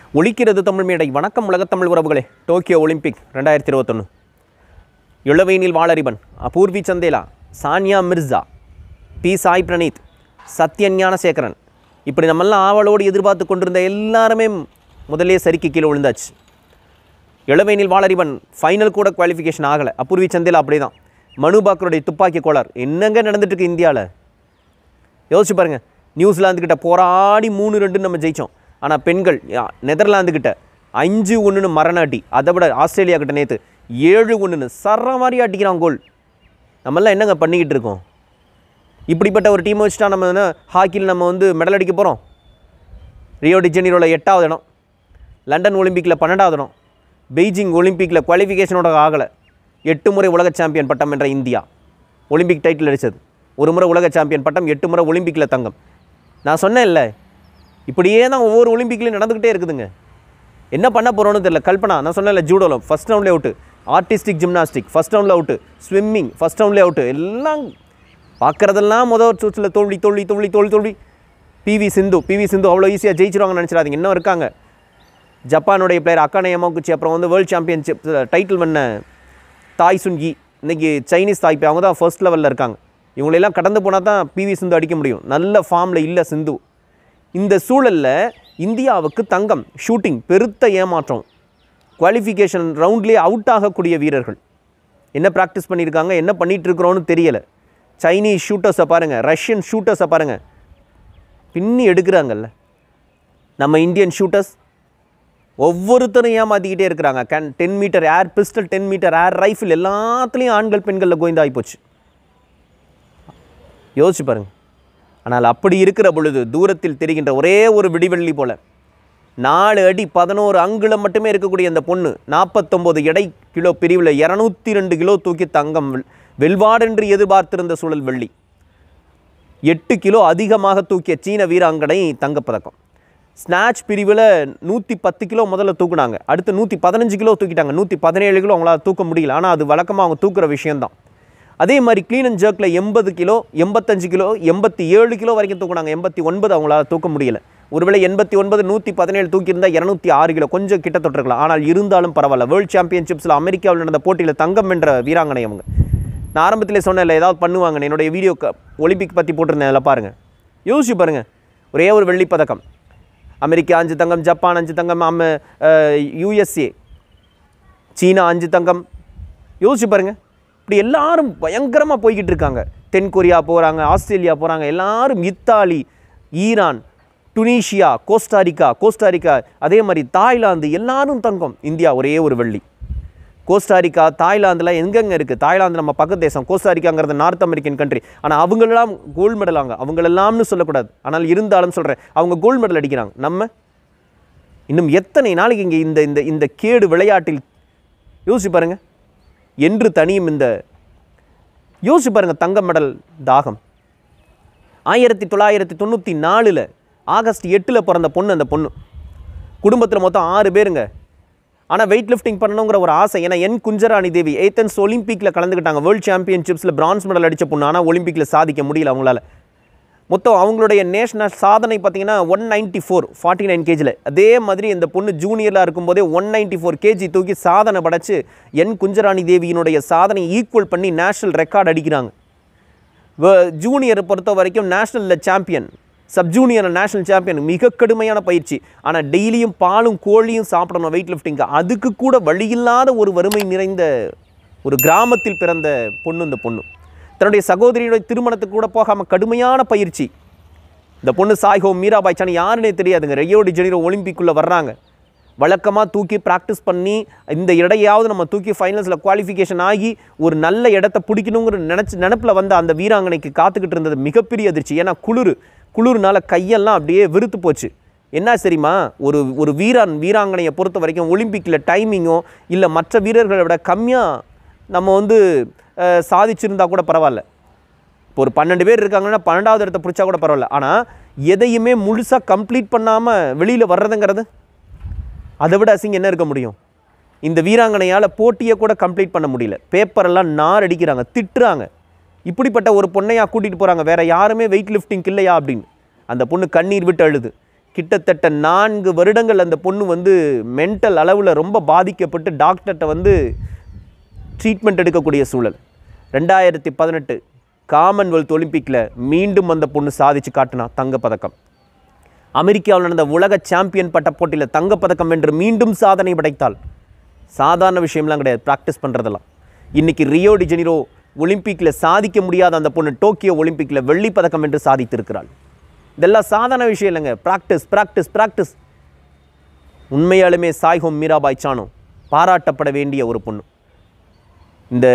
ஒழிக்கிறது தமிழ் மேடை வணக்கம் உலகத்தமிழ் உறவுகளே டோக்கியோ ஒலிம்பிக் ரெண்டாயிரத்தி இருபத்தொன்று இளவேனில் வாளறிவன் அபூர்வி சந்தேலா சானியா மிர்சா பி சாய் பிரணீத் சத்யன் ஞானசேகரன் இப்படி நம்மெல்லாம் ஆவலோடு எதிர்பார்த்து கொண்டிருந்த எல்லாருமே முதல்லே சரிக்கு கீழே விழுந்தாச்சு இளவேனில் வாளறிவன் ஃபைனல் கூட குவாலிஃபிகேஷன் ஆகலை அபூர்வி சந்தேலா அப்படி தான் மனு பாக்கருடைய துப்பாக்கி கோளார் என்னங்க நடந்துட்டு இருக்கு இந்தியாவில் யோசிச்சு பாருங்க நியூசிலாந்து கிட்ட போராடி மூணு ரெண்டு நம்ம ஜெயிச்சோம் ஆனால் பெண்கள் யா, நெதர்லாந்து கிட்ட அஞ்சு ஒன்றுன்னு மரணாட்டி அதை விட ஆஸ்திரேலியா கிட்ட நேற்று ஏழு ஒன்றுன்னு சர மாதிரி அடிக்கிறான் கோல் நம்மெல்லாம் என்னங்க பண்ணிக்கிட்டு இருக்கோம் இப்படிப்பட்ட ஒரு டீமை வச்சுட்டா நம்ம என்ன ஹாக்கியில் நம்ம வந்து மெடல் அடிக்க போகிறோம் ரியோ டி ஜெனீரோவில் எட்டாவது இடம் லண்டன் ஒலிம்பிக்கில் பன்னெண்டாவது இடம் பெய்ஜிங் ஒலிம்பிக்கில் குவாலிஃபிகேஷனோட ஆகலை எட்டு முறை உலக சாம்பியன் பட்டம் என்ற இந்தியா ஒலிம்பிக் டைட்டில் அடித்தது ஒரு முறை உலக சாம்பியன் பட்டம் எட்டு முறை ஒலிம்பிக்கில் தங்கம் நான் சொன்னேன்ல இப்படியே தான் ஒவ்வொரு ஒலிம்பிக்லையும் நடந்துக்கிட்டே இருக்குதுங்க என்ன பண்ண போகிறோன்னு தெரியல கல்பனா நான் சொன்னேன்ல ஜூடோவில் ஃபஸ்ட் ரவுண்ட்லேயே அவுட்டு ஆர்டிஸ்டிக் ஜிம்னாஸ்டிக் ஃபஸ்ட் ரவுண்டில் அவுட்டு ஸ்விம்மிங் ஃபஸ்ட் ரவுண்ட்லேயே அவுட்டு எல்லாம் பார்க்குறதெல்லாம் முதல் சூச்சில் தோல்வி தோல்வி தோல்வி தோல்வி தோல்வி பிவி சிந்து பிவி சிந்து அவ்வளோ ஈஸியாக ஜெயிச்சிருவாங்கன்னு நினச்சிடாதீங்க இன்னும் இருக்காங்க ஜப்பானுடைய பிளேயர் அக்கானே யமாகுச்சி அப்புறம் வந்து வேர்ல்டு சாம்பியன்ஷிப் டைட்டில் பண்ண தாய் சுன்கி இன்னைக்கு சைனீஸ் தாய்ப்பே அவங்க தான் ஃபர்ஸ்ட் லெவலில் இருக்காங்க இவங்களெல்லாம் கடந்து போனால் தான் பிவி சிந்து அடிக்க முடியும் நல்ல ஃபார்மில் இல்லை சிந்து இந்த சூழலில் இந்தியாவுக்கு தங்கம் ஷூட்டிங் பெருத்த ஏமாற்றம் குவாலிஃபிகேஷன் ரவுண்ட்லேயே அவுட் ஆகக்கூடிய வீரர்கள் என்ன ப்ராக்டிஸ் பண்ணியிருக்காங்க என்ன பண்ணிட்டு இருக்கிறோன்னு தெரியலை சைனீஸ் ஷூட்டர்ஸை பாருங்கள் ரஷ்யன் ஷூட்டர்ஸை பாருங்கள் பின்னி எடுக்கிறாங்கல்ல நம்ம இந்தியன் ஷூட்டர்ஸ் ஒவ்வொருத்தரும் ஏமாத்திக்கிட்டே இருக்கிறாங்க கேன் ten metre air pistol ten metre air rifle எல்லாத்துலேயும் ஆண்கள் பெண்களில் கோய்ந்தாகி போச்சு யோசிச்சு பாருங்க ஆனால் அப்படி இருக்கிற பொழுது தூரத்தில் தெரிகின்ற ஒரே ஒரு விடிவெள்ளி போல நாலு அடி பதினோரு அங்குலம் மட்டுமே இருக்கக்கூடிய அந்த பொண்ணு நாற்பத்தொம்போது எடை கிலோ பிரிவில் இரநூத்தி ரெண்டு கிலோ தூக்கி தங்கம் வெல்- வெல்வாடென்று எதிர்பார்த்திருந்த சூழல் வெள்ளி எட்டு கிலோ அதிகமாக தூக்கிய சீன வீராங்கனை தங்கப்பதக்கம் ஸ்நாட்ச் பிரிவில் நூற்றி பத்து கிலோ முதல்ல தூக்குனாங்க அடுத்து நூற்றி பதினஞ்சு கிலோ தூக்கிட்டாங்க நூற்றி பதினேழு கிலோ அவங்களால தூக்க முடியல ஆனால் அது வழக்கமாக அவங்க தூக்குற விஷயம்தான் அதே மாதிரி க்ளீன் அண்ட் ஜர்க்கில் எண்பது கிலோ எண்பத்தஞ்சு கிலோ எண்பத்தி ஏழு கிலோ வரைக்கும் தூக்குனாங்க எண்பத்தி ஒன்பது அவங்களால தூக்க முடியல ஒருவேளை எண்பத்தி ஒன்பது நூற்றி பதினேழு தூக்கியிருந்தால் இரநூத்தி ஆறு கிலோ கொஞ்சம் கிட்ட தொட்டிருக்கலாம் ஆனால் இருந்தாலும் பரவாயில்ல வேர்ல்டு சாம்பியன்ஷிப்ஸில் அமெரிக்காவில் நடந்த போட்டியில் தங்கம் வென்ற வீராங்கனை அவங்க நான் ஆரம்பத்திலே சொன்னேன்ல ஏதாவது பண்ணுவாங்க என்னுடைய வீடியோ ஒலிம்பிக் பற்றி போட்டிருந்தேன் அதில் பாருங்கள் யோசிச்சு பாருங்கள் ஒரே ஒரு வெள்ளிப் பதக்கம் அமெரிக்கா அஞ்சு தங்கம் ஜப்பான் அஞ்சு தங்கம் அம்ம யூஎஸ்ஏ சீனா அஞ்சு தங்கம் யோசிச்சு பாருங்க இப்படி எல்லாரும் பயங்கரமாக போய்கிட்டு இருக்காங்க தென் கொரியா போகிறாங்க ஆஸ்திரேலியா போகிறாங்க எல்லாரும் Italy Iran Tunisia Costa Rica Costa Rica அதே மாதிரி தாய்லாந்து எல்லாரும் தங்கம் இந்தியா ஒரே ஒரு வெள்ளி கோஸ்டாரிக்கா தாய்லாந்துலாம் எங்கெங்க இருக்குது தாய்லாந்து நம்ம பக்கத்து தேசம் கோஸ்டாரிக்காங்கிறது நார்த் அமெரிக்கன் கண்ட்ரி ஆனால் அவங்களெல்லாம் கோல்டு மெடலாங்க அவங்களெல்லாம்னு சொல்லக்கூடாது ஆனால் இருந்தாலும் சொல்கிறேன் அவங்க கோல்டு மெடல் அடிக்கிறாங்க நம்ம இன்னும் எத்தனை நாளைக்கு இங்கே இந்த இந்த இந்த கேடு விளையாட்டில் யோசிச்சு பாருங்க என்று தனியும் இந்த யோசிச்சு பாருங்க தங்க மெடல் தாகம் ஆயிரத்தி தொள்ளாயிரத்தி தொண்ணூற்றி நாலில் ஆகஸ்ட் எட்டில் பிறந்த பொண்ணு அந்த பொண்ணு குடும்பத்தில் மொத்தம் ஆறு பேருங்க ஆனால் வெயிட் லிஃப்டிங் பண்ணணுங்கிற ஒரு ஆசை ஏன்னா என் குஞ்சராணி தேவி ஏத்தன்ஸ் ஒலிம்பிக்கில் கலந்துக்கிட்டாங்க வேர்ல்டு சாம்பியன்ஷிப்ஸில் பிரான்ஸ் மெடல் அடித்த பொண்ணு ஆனால் ஒலிம்பிக்கில் சாதிக்க முடியல அவங்களால மொத்தம் அவங்களுடைய நேஷனல் சாதனை பார்த்தீங்கன்னா one ninety four forty nine கேஜில் அதே மாதிரி இந்த பொண்ணு ஜூனியரில் இருக்கும்போதே ஒன் நைன்ட்டி ஃபோர் கேஜி தூக்கி சாதனை படைச்சு என் குஞ்சராணி தேவியினுடைய சாதனை ஈக்குவல் பண்ணி நேஷனல் ரெக்கார்ட் அடிக்கிறாங்க ஜூனியரை பொறுத்த வரைக்கும் நேஷனலில் champion sub junior national champion மிக கடுமையான பயிற்சி ஆனால் டெய்லியும் பாலும் கோழியும் சாப்பிடணும் வெயிட் லிஃப்டிங்க்கு அதுக்கு கூட வழியில்லாத ஒரு வறுமை நிறைந்த ஒரு கிராமத்தில் பிறந்த பொண்ணு இந்த பொண்ணு தன்னுடைய சகோதரியுடைய திருமணத்துக்கு கூட போகாமல் கடுமையான பயிற்சி இந்த பொண்ணு சாய்ஹோ மீராபாய் சான் யாருன்னே தெரியாதுங்க ரெயோ டி ஜெனிரோ ஒலிம்பிக்குள்ளே வர்றாங்க வழக்கமாக தூக்கி ப்ராக்டிஸ் பண்ணி இந்த இடையாவது நம்ம தூக்கி ஃபைனல்ஸில் குவாலிஃபிகேஷன் ஆகி ஒரு நல்ல இடத்த பிடிக்கணுங்கிற நினச்சி நினப்பில் வந்த அந்த வீராங்கனைக்கு காத்துக்கிட்டு இருந்தது மிகப்பெரிய அதிர்ச்சி ஏன்னா குளிர் குளிர்னால கையெல்லாம் அப்படியே விருத்து போச்சு என்ன தெரியுமா ஒரு ஒரு வீரான் வீராங்கனையை பொறுத்த வரைக்கும் ஒலிம்பிக்கில் டைமிங்கோ இல்லை மற்ற வீரர்களை விட கம்மியாக நம்ம வந்து அஹ், சாதிச்சிருந்தா கூட பரவாயில்ல இப்போ ஒரு பன்னெண்டு பேர் இருக்காங்கன்னா பன்னெண்டாவது இடத்த பிடிச்சா கூட பரவாயில்ல ஆனால் எதையுமே முழுசாக கம்ப்ளீட் பண்ணாமல் வெளியில் வர்றதுங்கிறது அதை விட அசிங்கம் என்ன இருக்க முடியும் இந்த வீராங்கனையால் போட்டியை கூட கம்ப்ளீட் பண்ண முடியல பேப்பரெல்லாம் நார் அடிக்கிறாங்க திட்டுறாங்க இப்படிப்பட்ட ஒரு பொண்ணையா கூட்டிகிட்டு போகிறாங்க வேற யாருமே வெயிட் லிஃப்டிங் இல்லையா அப்படின்னு அந்த பொண்ணு கண்ணீர் விட்டு அழுது கிட்டத்தட்ட நான்கு வருடங்கள் அந்த பொண்ணு வந்து மென்டல் அளவில் ரொம்ப பாதிக்கப்பட்டு டாக்டர்கிட்ட வந்து ட்ரீட்மெண்ட் எடுக்கக்கூடிய சூழல் ரெண்டாயிரத்தி பதினெட்டு காமன்வெல்த் ஒலிம்பிக்கில் மீண்டும் அந்த பொண்ணு சாதிச்சு காட்டினா தங்கப்பதக்கம் அமெரிக்காவில் நடந்த உலக சாம்பியன் பட்ட போட்டியில் தங்கப்பதக்கம் வென்று மீண்டும் சாதனை படைத்தாள் சாதாரண விஷயம்லாம் கிடையாது ப்ராக்டிஸ் பண்ணுறதெல்லாம் இன்றைக்கி ரியோ டி ஜெனிரோ ஒலிம்பிக்கில் சாதிக்க முடியாத அந்த பொண்ணு டோக்கியோ ஒலிம்பிக்கில் வெள்ளி பதக்கம் வென்று சாதித்திருக்கிறாள் இதெல்லாம் சாதாரண விஷயம் இல்லைங்க ப்ராக்டிஸ் ப்ராக்டிஸ் ப்ராக்டிஸ் உண்மையாலுமே சாய்ஹோம் மீராபாய் சானோ பாராட்டப்பட வேண்டிய ஒரு பொண்ணு இந்த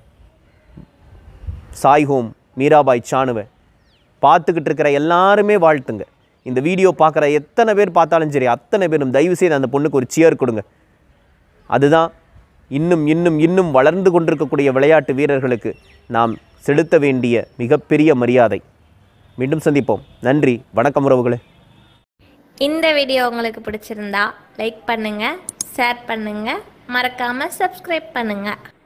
சாய்ஹோம் மீராபாய் சானுவை பார்த்துக்கிட்டு இருக்கிற எல்லாருமே வாழ்த்துங்க இந்த வீடியோ பார்க்குற எத்தனை பேர் பார்த்தாலும் சரி அத்தனை பேரும் தயவு செய்து அந்த பொண்ணுக்கு ஒரு சியர் கொடுங்க அதுதான் இன்னும் இன்னும் இன்னும் வளர்ந்து கொண்டிருக்கக்கூடிய விளையாட்டு வீரர்களுக்கு நாம் செலுத்த வேண்டிய மிகப்பெரிய மரியாதை மீண்டும் சந்திப்போம் நன்றி வணக்கம் உறவுகளே இந்த வீடியோ உங்களுக்கு பிடிச்சிருந்தா லைக் பண்ணுங்க ஷேர் பண்ணுங்க மறக்காம சப்ஸ்கிரைப் பண்ணுங்க